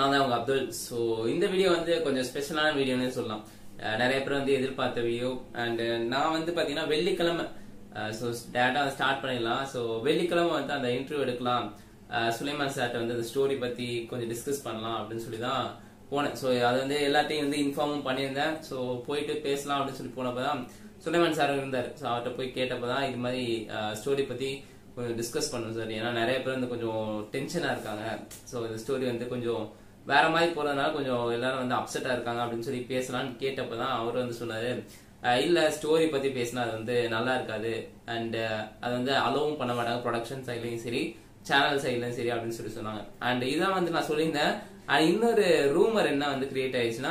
நான் தான் உங்க அப்துல் ஸோ இந்த வீடியோ வந்து கொஞ்சம் ஸ்பெஷலான வீடியோன்னு சொல்லலாம் அஹ் நிறைய பேர் வந்து எதிர்பார்த்த வீடியோ அண்ட் நான் வந்து பாத்தீங்கன்னா வெள்ளிக்கிழமை ஸோ டேரக்டா ஸ்டார்ட் பண்ணிடலாம் ஸோ வெள்ளிக்கிழமை வந்து அந்த இன்டர்வியூ எடுக்கலாம் அஹ் சுலைமான் சார்ட்ட வந்து அந்த ஸ்டோரி பத்தி கொஞ்சம் டிஸ்கஸ் பண்ணலாம் அப்படின்னு சொல்லி தான் போனேன் ஸோ அது வந்து எல்லாத்தையும் வந்து இன்ஃபார்மும் பண்ணியிருந்தேன் ஸோ போயிட்டு பேசலாம் அப்படின்னு சொல்லி போனப்பதான் சுலைமான் சார் இருந்தார் ஸோ அவர்கிட்ட போய் கேட்டப்பதான் இது மாதிரி ஸ்டோரி பத்தி கொஞ்சம் டிஸ்கஸ் பண்ணணும் சார் ஏன்னா நிறைய பேர் வந்து கொஞ்சம் டென்ஷனா இருக்காங்க ஸோ இந்த ஸ்டோரி வந்து கொஞ்சம் வேற மாதிரி போறதுனால கொஞ்சம் எல்லாரும் வந்து அப்செட்டா இருக்காங்க அப்படின்னு சொல்லி பேசலாம்னு கேட்டப்பதான் அவர் வந்து சொன்னாரு அஹ் இல்ல ஸ்டோரி பத்தி பேசினா அது வந்து நல்லா இருக்காது அண்ட் அது வந்து அலோவும் பண்ண மாட்டாங்க ப்ரொடக்ஷன் சைட்லயும் சரி சேனல் சைட்லயும் சரி அப்படின்னு சொல்லி சொன்னாங்க அண்ட் இதான் வந்து நான் சொல்லியிருந்தேன் அண்ட் இன்னொரு ரூமர் என்ன வந்து கிரியேட் ஆயிடுச்சுன்னா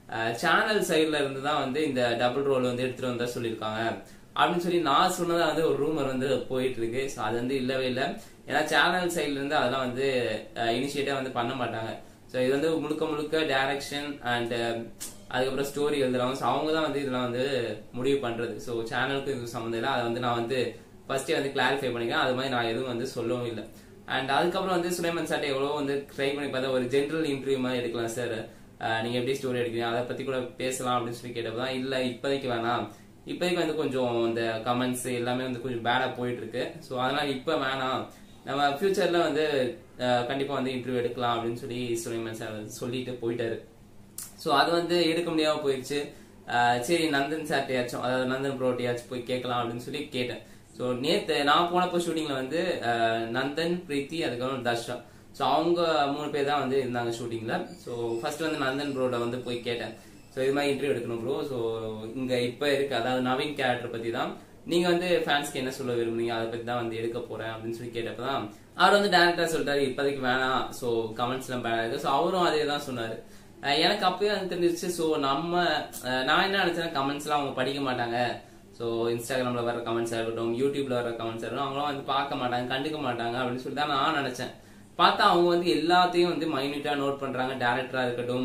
சேனல் சைட்ல இருந்து தான் வந்து இந்த டபுள் ரோல் வந்து எடுத்துட்டு வந்தா சொல்லியிருக்காங்க அப்படின்னு சொல்லி நான் சொன்னதா வந்து ஒரு ரூமர் வந்து போயிட்டு இருக்கு ஸோ அது வந்து இல்லவே இல்லை ஏன்னா சேனல் சைட்ல இருந்து அதெல்லாம் வந்து இனிஷியேட்டா வந்து பண்ண மாட்டாங்க ஸோ இது வந்து முழுக்க முழுக்க டைரக்ஷன் அண்ட் அதுக்கப்புறம் ஸ்டோரி எழுதுறவங்க ஸோ அவங்க தான் வந்து இதெல்லாம் வந்து முடிவு பண்றது ஸோ சேனலுக்கு இது சம்மந்தம் இல்லை அதை வந்து நான் வந்து ஃபர்ஸ்டே வந்து கிளாரிஃபை பண்ணிக்கிறேன் அது மாதிரி நான் எதுவும் வந்து சொல்லவும் இல்லை அண்ட் அதுக்கப்புறம் வந்து சுலைமன் சாட்டை எவ்வளோ வந்து ட்ரை பண்ணி பார்த்தா ஒரு ஜென்ரல் இன்டர்வியூ மாதிரி எடுக்கலாம் சார் நீங்க எப்படி ஸ்டோரி எடுக்கிறீங்க அதை பத்தி கூட பேசலாம் அப்படின்னு சொல்லி கேட்டப்பதான் இல்ல இப்போதைக்கு வேணாம் இப்போதைக்கு வந்து கொஞ்சம் இந்த கமெண்ட்ஸ் எல்லாமே வந்து கொஞ்சம் பேடா போயிட்டு இருக்கு ஸோ அதனால இப்போ வேணாம் நம்ம ஃபியூச்சர்ல வந்து அஹ், கண்டிப்பா வந்து இன்டர்வியூ எடுக்கலாம் அப்படின்னு சொல்லி சுலைமன் சார் வந்து சொல்லிட்டு போயிட்டாரு ஸோ அது வந்து எடுக்க முடியாம போயிடுச்சு அஹ், சரி நந்தன் சார்ட்டையாச்சும் அதாவது நந்தன் ப்ரோட்டையாச்சும் போய் கேட்கலாம் அப்படின்னு சொல்லி கேட்டேன் ஸோ நேத்து நான் போனப்போ ஷூட்டிங்ல வந்து அஹ், நந்தன் பிரீத்தி அதுக்கப்புறம் தர்ஷா ஸோ அவங்க மூணு பேர் தான் வந்து இருந்தாங்க ஷூட்டிங்ல ஸோ ஃபர்ஸ்ட் வந்து நந்தன் ப்ரோட வந்து போய் கேட்டேன் ஸோ இது மாதிரி இன்டர்வியூ எடுக்கணும் ப்ரோ ஸோ இங்க இப்போ இருக்கு அதாவது நவீன் கேரக்டர் பத்தி தான் நீங்க வந்து ஃபேன்ஸ்க்கு என்ன சொல்ல விரும்புறீங்க அதை பத்தி தான் வந்து எடுக்க போறேன் அப்படின்னு சொல்லி கேட்டப்பதான் அவர் வந்து டேரக்டா சொல்லிட்டாரு இப்போதைக்கு வேணாம் ஸோ கமெண்ட்ஸ் எல்லாம் பேடா இருக்கு ஸோ அவரும் அதே தான் சொன்னாரு அஹ் எனக்கு அப்பயே வந்து தெரிஞ்சிருச்சு ஸோ நம்ம அஹ் நான் என்ன நினைச்சேன்னா கமெண்ட்ஸ் எல்லாம் அவங்க படிக்க மாட்டாங்க ஸோ இன்ஸ்டாகிராம்ல வர கமெண்ட்ஸ் இருக்கட்டும் யூடியூப்ல வர கமெண்ட்ஸ் இருக்கட்டும் அவங்களாம் வந்து பார்க்க மாட்டாங்க கண்டுக்க மாட்டாங்க அப்படின்னு சொல்லி தான் நான் நினைச்சேன் பார்த்தா அவங்க வந்து எல்லாத்தையும் வந்து மைன்யூட்டா நோட் பண்றாங்க டேரக்டரா இருக்கட்டும்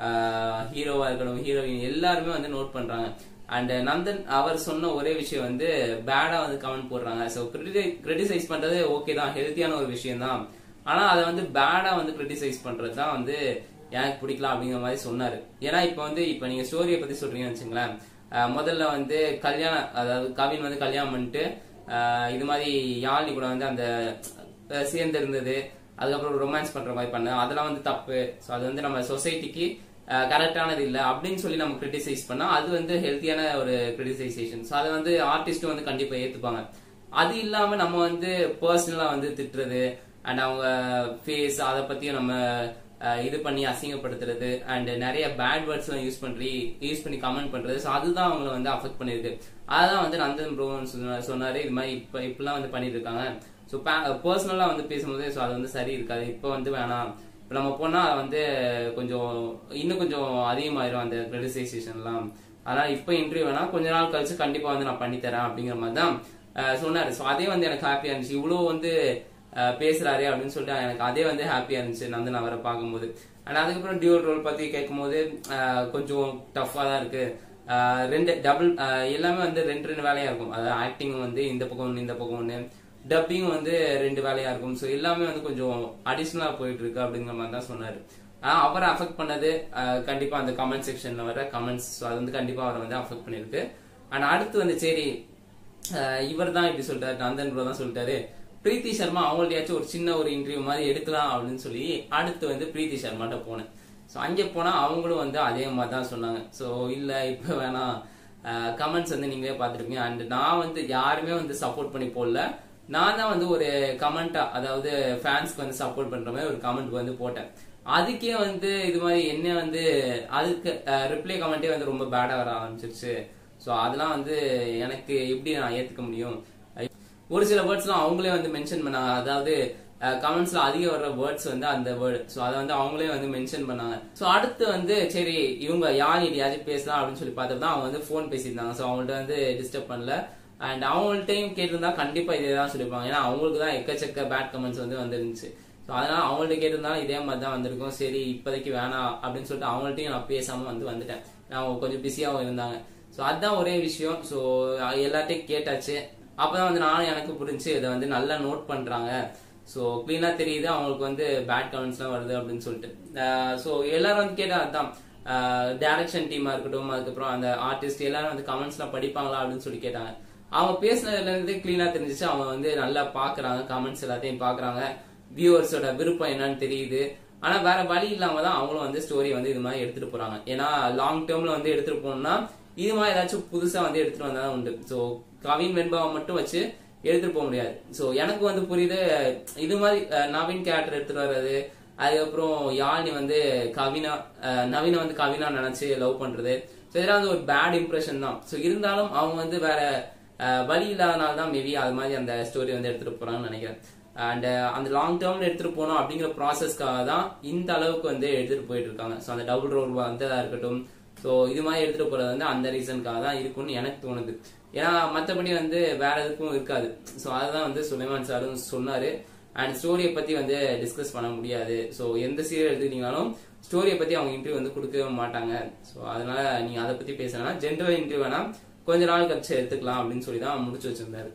ஹீரோவா இருக்கட்டும் ஹீரோயின் எல்லாருமே வந்து நோட் பண்றாங்க அண்ட் நந்தன் அவர் சொன்ன ஒரே விஷயம் வந்து பேடா வந்து கமெண்ட் போடுறாங்க ஸோ கிரிட்டிசைஸ் பண்றது ஓகே தான் ஹெல்த்தியான ஒரு விஷயம் தான் ஆனா அதை வந்து பேடா வந்து கிரிட்டிசைஸ் பண்றது தான் வந்து எனக்கு பிடிக்கலாம் அப்படிங்கிற மாதிரி சொன்னாரு ஏன்னா இப்போ வந்து இப்போ நீங்க ஸ்டோரியை பத்தி சொல்றீங்கன்னு வச்சுங்களேன் அஹ் முதல்ல வந்து கல்யாணம் அதாவது கவின் வந்து கல்யாணம் பண்ணிட்டு அஹ் இது மாதிரி யாழினி கூட வந்து அந்த அஹ் சேர்ந்து இருந்தது அதுக்கப்புறம் ரொமான்ஸ் பண்ற மாதிரி பண்ண அதெல்லாம் வந்து தப்பு ஸோ அது வந்து நம்ம சொசைட்டிக்கு கரெக்டானது இல்லை அப்படின்னு சொல்லி நம்ம கிரிட்டிசைஸ் பண்ணா அது வந்து ஹெல்த்தியான ஒரு கிரிட்டிசைசேஷன் ஸோ அதை வந்து ஆர்டிஸ்டும் வந்து கண்டிப்பா ஏத்துப்பாங்க அது இல்லாம நம்ம வந்து பர்சனலா வந்து திட்டுறது அண்ட் அவங்க ஃபேஸ் அதை பத்தியும் நம்ம அஹ், இது பண்ணி அசிங்கப்படுத்துறது அண்ட் நிறைய பேட் வேர்ட்ஸ் எல்லாம் யூஸ் பண்ணி யூஸ் பண்ணி கமெண்ட் பண்றது ஸோ அதுதான் அவங்களை வந்து அஃபெக்ட் பண்ணிருக்கு அதான் வந்து நந்தன் ப்ரோ சொன்னாரு இது மாதிரி இப்ப இப்பெல்லாம் வந்து பண்ணிட்டு இருக்காங்க ஸோ பர்சனலா வந்து பேசும்போது ஸோ அது வந்து சரி இருக்காது இப்போ வந்து வேணாம் இப்போ நம்ம போனா அது வந்து கொஞ்சம் இன்னும் கொஞ்சம் அதிகமாயிரும் அந்த கிரிட்டிசைசேஷன்லாம் அதனால இப்போ இன்டர்வியூ வேணா கொஞ்ச நாள் கழிச்சு கண்டிப்பா வந்து நான் பண்ணி தரேன் அப்படிங்கிற மாதிரி தான் அஹ், சொன்னாரு ஸோ அதே வந்து எனக்கு ஹாப்பியா இருந்துச்சு இவ்வளோ வந்து அஹ், பேசுறாரு அப்படின்னு சொல்லிட்டு எனக்கு அதே வந்து ஹாப்பியா இருந்துச்சு நந்தன் அவரை பார்க்கும்போது அண்ட் அதுக்கப்புறம் டியூல் ரோல் பத்தி கேட்கும்போது அஹ், கொஞ்சம் டஃப்பா தான் இருக்கு அஹ், ரெண்டு டபுள் எல்லாமே வந்து ரெண்டு ரெண்டு வேலையா இருக்கும் அதாவது ஆக்டிங் வந்து இந்த பக்கம் ஒன்று இந்த பக்கம் ஒன்று டப்பிங் வந்து ரெண்டு வேலையா இருக்கும் ஸோ எல்லாமே வந்து கொஞ்சம் அடிஷ்னலா போயிட்டு இருக்கு அப்படிங்கிற மாதிரி தான் சொன்னாரு ஆஹ் அவரை அஃபெக்ட் பண்ணது ஆஹ் கண்டிப்பா அந்த கமெண்ட் செக்ஷன்ல வர கமெண்ட்ஸ் அது வந்து கண்டிப்பா அவரை வந்து அஃபெக்ட் பண்ணிருக்கு அண்ட் அடுத்து வந்து சரி இவர் தான் இப்படி சொல்லிட்டாரு நந்தன் ப்ரோ தான் சொல்லிட்டாரு பிரீத்தி சர்மா அவங்கள்ட்டயாச்சும் ஒரு சின்ன ஒரு இன்டர்வியூ மாதிரி எடுக்கலாம் அப்படின்னு சொல்லி அடுத்து வந்து பிரீத்தி சர்மாட்ட போனேன் ஸோ அங்கே போனா அவங்களும் வந்து அதே மாதிரி தான் சொன்னாங்க ஸோ இல்ல இப்போ வேணாம் கமெண்ட்ஸ் வந்து நீங்களே பார்த்துருப்பீங்க அண்ட் நான் வந்து யாருமே வந்து சப்போர்ட் பண்ணி போடல நான் தான் வந்து ஒரு கமெண்டா அதாவது ஃபேன்ஸ்க்கு வந்து சப்போர்ட் பண்ற மாதிரி ஒரு கமெண்ட் வந்து போட்டேன் அதுக்கே வந்து இது மாதிரி என்ன வந்து அதுக்கு ரிப்ளை கமெண்டே வந்து ரொம்ப பேடா வர ஆரம்பிச்சிருச்சு ஸோ அதெல்லாம் வந்து எனக்கு எப்படி நான் ஏத்துக்க முடியும் ஒரு சில வேர்ட்ஸ்லாம் அவங்களே வந்து மென்ஷன் பண்ணாங்க அதாவது கமெண்ட்ஸ்ல அதிக வர்ற வேர்ட்ஸ் வந்து அந்த வேர்டு ஸோ அதை வந்து அவங்களே வந்து மென்ஷன் பண்ணாங்க ஸோ அடுத்து வந்து சரி இவங்க யார்கிட்டயாச்சும் பேசலாம் அப்படின்னு சொல்லி பார்த்தா தான் அவங்க வந்து ஃபோன் பேசியிருந்தாங்க ஸோ அவங்கள்ட்ட வந்து டிஸ்டர்ப் பண்ணல அண்ட் அவங்கள்ட்டையும் கேட்டிருந்தா கண்டிப்பா இதே தான் சொல்லியிருப்பாங்க ஏன்னா அவங்களுக்கு தான் எக்கச்சக்க பேட் கமெண்ட்ஸ் வந்து வந்துருந்துச்சு ஸோ அதனால அவங்கள்ட்ட கேட்டிருந்தாலும் இதே மாதிரி தான் வந்திருக்கும் சரி இப்போதைக்கு வேணாம் அப்படின்னு சொல்லிட்டு அவங்கள்ட்டையும் நான் பேசாம வந்து வந்துட்டேன் நான் கொஞ்சம் பிஸியாகவும் இருந்தாங்க ஸோ அதுதான் ஒரே விஷயம் ஸோ எல்லார்ட்டையும் கேட்டாச்சு அப்பதான் வந்து நானும் எனக்கு புரிஞ்சு இதை வந்து நல்லா நோட் பண்றாங்க ஸோ கிளீனா தெரியுது அவங்களுக்கு வந்து பேட் கமெண்ட்ஸ்லாம் வருது அப்படின்னு சொல்லிட்டு ஸோ எல்லாரும் வந்து கேட்டா அதான் டைரக்ஷன் டீமா இருக்கட்டும் அதுக்கப்புறம் அந்த ஆர்டிஸ்ட் எல்லாரும் வந்து கமெண்ட்ஸ்லாம் படிப்பாங்களா அப்படின்னு சொல்லி கேட்டாங்க அவங்க பேசினதுல இருந்து கிளீனா தெரிஞ்சிச்சு அவங்க வந்து நல்லா பாக்குறாங்க கமெண்ட்ஸ் எல்லாத்தையும் பாக்குறாங்க வியூவர்ஸோட விருப்பம் என்னன்னு தெரியுது ஆனா வேற வழி இல்லாம தான் அவங்களும் வந்து ஸ்டோரி வந்து இது மாதிரி எடுத்துட்டு போறாங்க ஏன்னா லாங் டேர்ம்ல வந்து எடுத்துட்டு போகணும்னா இது மாதிரி ஏதாச்சும் புதுசா வந்து எடுத்துட்டு வந்தா உண்டு ஸோ கவின் வெண்பாவை மட்டும் வச்சு எடுத்துட்டு போக முடியாது ஸோ எனக்கு வந்து புரியுது இது மாதிரி அஹ், நவீன் கேரக்டர் எடுத்துட்டு வர்றது அதுக்கப்புறம் யாழினி வந்து கவினா அஹ், நவீனை வந்து கவினா நினைச்சு லவ் பண்றது ஸோ இதெல்லாம் வந்து ஒரு பேட் இம்ப்ரெஷன் தான் ஸோ இருந்தாலும் அவங்க வந்து வேற அஹ், வழி இல்லாதனால தான் மேபி அது மாதிரி அந்த ஸ்டோரி வந்து எடுத்துட்டு போறாங்கன்னு நினைக்கிறேன் அண்ட் அந்த லாங் டேர்ம்ல எடுத்துட்டு போகணும் அப்படிங்கிற ப்ராசஸ்க்காக தான் இந்த அளவுக்கு வந்து எடுத்துட்டு போயிட்டு இருக்காங்க ஸோ அந்த டபுள் ரோல் வந்ததா இருக்கட்டும் ஸோ இது மாதிரி எடுத்துட்டு போறது வந்து அந்த ரீசனுக்காக தான் இருக்கும்னு எனக்கு தோணுது ஏன்னா மற்றபடி வந்து வேற எதுக்கும் இருக்காது ஸோ அதுதான் வந்து சுலைமான் சாரும் சொன்னாரு அண்ட் ஸ்டோரியை பத்தி வந்து டிஸ்கஸ் பண்ண முடியாது ஸோ எந்த சீரியல் எடுத்துக்கிட்டீங்கனாலும் ஸ்டோரியை பத்தி அவங்க இன்டர்வியூ வந்து கொடுக்கவே மாட்டாங்க ஸோ அதனால நீங்க அதை பத்தி பேசலாம் ஜென்ரல் இன்டர்வியூ வேணா கொஞ்ச நாள் கழிச்சு எடுத்துக்கலாம் அப்படின்னு சொல்லி தான் முடிச்சு வச்சிருந்தாரு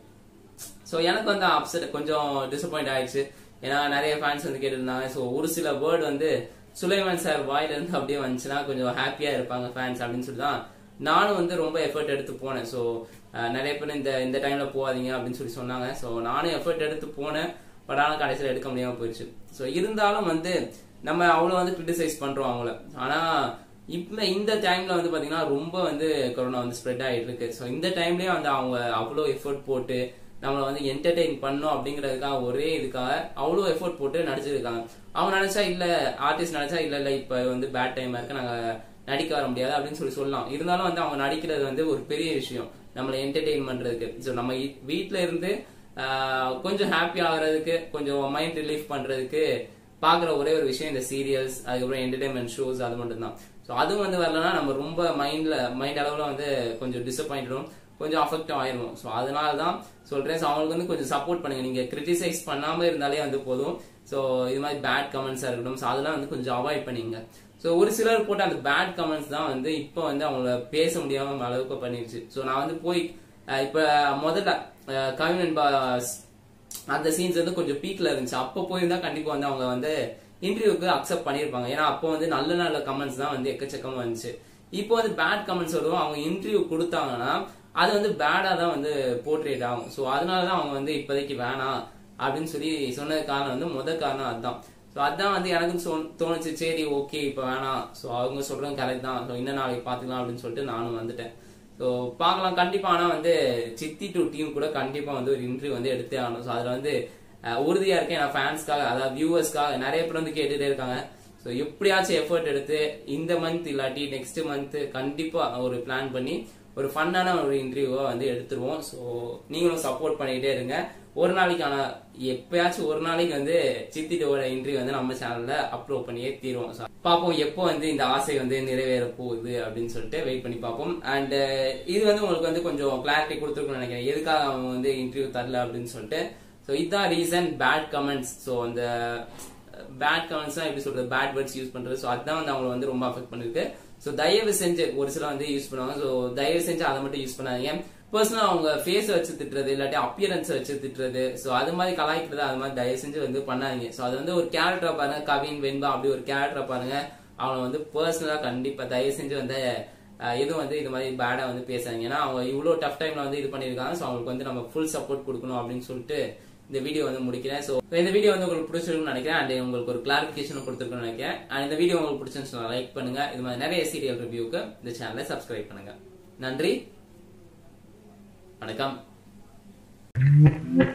ஸோ எனக்கு வந்து அப்செட் கொஞ்சம் டிசப்பாயிண்ட் ஆயிடுச்சு ஏன்னா நிறைய ஃபேன்ஸ் வந்து கேட்டிருந்தாங்க ஸோ ஒரு சில வேர்டு வந்து சுலைமான் சார் வாயில இருந்து அப்படியே வந்துச்சுன்னா கொஞ்சம் ஹாப்பியா இருப்பாங்க ஃபேன்ஸ் அப்படின்னு சொல்லி தான் நானும் வந்து ரொம்ப எஃபர்ட் எடுத்து போனேன் ஸோ நிறைய பேர் இந்த இந்த டைம்ல போகாதீங்க அப்படின்னு சொல்லி சொன்னாங்க ஸோ நானும் எஃபர்ட் எடுத்து போனேன் பட் ஆனால் கடைசியில் எடுக்க முடியாம போயிடுச்சு ஸோ இருந்தாலும் வந்து நம்ம அவ்வளோ வந்து கிரிட்டிசைஸ் பண்றோம் அவங்கள ஆனா இப்ப இந்த டைம்ல வந்து பாத்தீங்கன்னா ரொம்ப வந்து கொரோனா வந்து ஸ்ப்ரெட் ஆயிட்டு இருக்கு ஸோ இந்த டைம்லயே வந்து அவங்க அவ்வளோ எஃபர்ட் போட்டு நம்மளை வந்து என்டர்டெயின் பண்ணும் அப்படிங்கறதுக்காக ஒரே இதுக்காக அவ்வளோ எஃபோர்ட் போட்டு நடிச்சிருக்காங்க அவங்க நினைச்சா இல்ல ஆர்டிஸ்ட் நினைச்சா இல்ல இல்ல இப்ப வந்து பேட் டைமா இருக்கு நாங்க நடிக்க வர முடியாது அப்படின்னு சொல்லி சொல்லலாம் இருந்தாலும் வந்து அவங்க நடிக்கிறது வந்து ஒரு பெரிய விஷயம் நம்மளை என்டர்டெயின் பண்றதுக்கு ஸோ நம்ம இ- வீட்ல இருந்து ஆஹ், கொஞ்சம் ஹாப்பி ஆகுறதுக்கு கொஞ்சம் மைண்ட் ரிலீஃப் பண்றதுக்கு பாக்குற ஒரே ஒரு விஷயம் இந்த சீரியல்ஸ் அதுக்கப்புறம் என்டர்டைன்மெண்ட் ஷோஸ் அது மட்டும் தான் ஸோ அதுவும் வந்து வரலன்னா நம்ம ரொம்ப மைண்ட்ல மைண்ட் அளவுல வந்து கொஞ்சம் டிசப்பாயிண்டும் கொஞ்சம் அஃபெக்ட் ஆயிரும் ஸோ அதனால தான் சொல்றேன் ஸோ அவங்களுக்கு வந்து கொஞ்சம் சப்போர்ட் பண்ணுங்க நீங்க கிரிட்டிசைஸ் பண்ணாம இருந்தாலே வந்து போதும் ஸோ இது மாதிரி பேட் கமெண்ட்ஸா இருக்கட்டும் ஸோ அதெல்லாம் வந்து கொஞ்சம் அவாய்ட் பண்ணிங்க ஸோ ஒரு சிலர் போட்ட அந்த பேட் கமெண்ட்ஸ் தான் வந்து இப்போ வந்து அவங்கள பேச முடியாம அளவுக்கு பண்ணிருச்சு ஸோ நான் வந்து போய் அஹ், இப்ப முதல்ல அஹ், கவின் பாஸ் அந்த சீன்ஸ் வந்து கொஞ்சம் பீக்ல இருந்துச்சு அப்போ போயிருந்தா கண்டிப்பா வந்து அவங்க வந்து இன்டர்வியூக்கு அக்செப்ட் பண்ணிருப்பாங்க ஏன்னா அப்போ வந்து நல்ல நல்ல கமெண்ட்ஸ் தான் வந்து எக்கச்சக்கமா வந்துச்சு இப்போ வந்து பேட் கமெண்ட்ஸ் வரும் அவங்க இன்டர்வியூ கொடுத்தாங்கன்னா அது வந்து பேடா தான் வந்து போர்ட்ரேட் ஆகும் ஸோ அதனாலதான் அவங்க வந்து இப்போதைக்கு வேணாம் அப்படின்னு சொல்லி சொன்னது காரணம் வந்து முத காரணம் அதுதான் ஸோ அதான் வந்து எனக்கு சொ- தோணுச்சு சரி ஓகே இப்போ வேணாம் ஸோ அவங்க சொல்றதும் கரெக்ட் தான் ஸோ இன்னும் நாளைக்கு பார்த்துக்கலாம் அப்படின்னு சொல்லிட்டு நானும் வந்துட்டேன் ஸோ பார்க்கலாம் கண்டிப்பா ஆனா வந்து சித்தி டூ டீம் கூட கண்டிப்பா வந்து ஒரு இன்டர்வியூ வந்து எடுத்தே ஆகணும் ஸோ அதுல வந்து அஹ், உறுதியா இருக்கேன் நான் ஃபேன்ஸ்க்காக அதாவது வியூவர்ஸ்க்காக நிறைய பேர் வந்து கேட்டுட்டே இருக்காங்க ஸோ எப்படியாச்சும் எஃபர்ட் எடுத்து இந்த மந்த் இல்லாட்டி நெக்ஸ்ட் மந்த் கண்டிப்பா ஒரு பிளான் பண்ணி ஒரு ஃபன்னான ஒரு இன்டர்வியூவை வந்து எடுத்துருவோம் ஸோ நீங்களும் சப்போர்ட் பண்ணிட்டே இருங்க ஒரு நாளைக்கான எப்பயாச்சும் ஒரு நாளைக்கு வந்து சித்திட்டோட இன்டர்வியூ வந்து நம்ம சேனல்ல அப்லோட் பண்ணியே தீருவோம் So, பார்ப்போம் எப்போ வந்து இந்த ஆசை வந்து நிறைவேற போகுது அப்படின்னு சொல்லிட்டு வெயிட் பண்ணி பார்ப்போம் அண்ட் இது வந்து உங்களுக்கு வந்து கொஞ்சம் கிளாரிட்டி கொடுத்துருக்கும்னு நினைக்கிறேன் எதுக்காக அவங்க வந்து இன்டர்வியூ தரல அப்படின்னு சொல்லிட்டு ஸோ இதுதான் ரீசன் பேட் கமெண்ட்ஸ் ஸோ அந்த பேட் கமெண்ட்ஸ் எப்படி சொல்றது பேட் வேர்ட்ஸ் யூஸ் பண்றது ஸோ அதான் வந்து அவங்களை வந்து ரொம்ப அஃபெக்ட் பண்ணிருக்கு ஸோ தயவு செஞ்சு ஒரு சிலர் வந்து யூஸ் பண்ணுவாங்க ஸோ தயவு செஞ்சு அதை மட்டும் யூஸ் பண்ணாதீங்க பர்சனலா அவங்க ஃபேஸ் வச்சு திட்டுறது இல்லாட்டி அப்பியரன்ஸ் வச்சு திட்டுறது ஸோ அது மாதிரி கலாய்க்கிறது அது மாதிரி தயவு செஞ்சு வந்து பண்ணாதீங்க ஸோ அது வந்து ஒரு கேரக்டரா பாருங்க கவின் வெண்பா அப்படி ஒரு கேரக்டரா பாருங்க அவனை வந்து பர்சனலா கண்டிப்பா தயவு செஞ்சு வந்து அஹ், எதுவும் வந்து இது மாதிரி பேடா வந்து பேசாதீங்க ஏன்னா அவங்க இவ்வளவு டஃப் டைம்ல வந்து இது பண்ணிருக்காங்க ஸோ அவங்களுக்கு வந்து நம்ம ஃபுல் சப்போர்ட் கொடுக்கணும் அப்படின்னு சொல்லிட்டு இந்த வீடியோ வந்து முடிக்கிறேன் ஸோ இந்த வீடியோ வந்து உங்களுக்கு பிடிச்சிருக்கும்னு நினைக்கிறேன் அண்ட் உங்களுக்கு ஒரு கிளாரிபிகேஷன் கொடுத்துருக்குன்னு நினைக்கிறேன் அண்ட் இந்த வீடியோ உங்களுக்கு பிடிச்சிருந்துச்சுன்னா லைக் பண்ணுங்க இது மாதிரி நிறைய சீரியல் ரிவ்யூக்கு இந்த சேனலை சப்ஸ்கிரைப் பண்ணுங்க நன்றி வணக்கம்